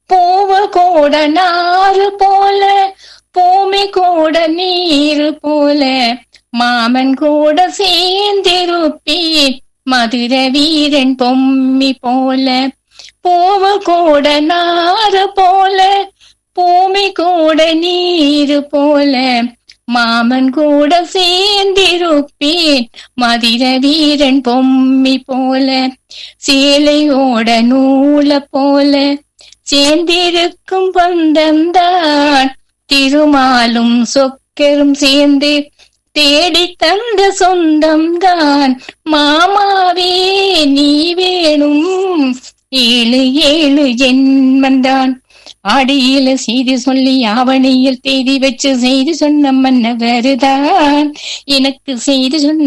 பூவு கூட நாறு போல பூமி கூட நீர் போல மாமன் கூட சேர்ந்திருப்பேன் மதுர வீரன் பொம்மி போல பூவு கூட நாறு போல பூமி கூட நீர் போல மாமன் கூட சேர்ந்திருப்பேன் மதிர வீரன் பொம்மி போல சேலையோட நூல போல சேர்ந்திருக்கும் பந்தம்தான் திருமாலும் சொக்கரும் சேர்ந்து தேடி தந்த சொந்தம்தான் மாமாவே நீ வேணும் ஏழு ஏழு ஜென்மந்தான் ஆடியில செய்தி சொல்லி ஆவணியில் தேதி வச்சு செய்தி சொன்ன மன்னவருதான் எனக்கு செய்தி சொன்ன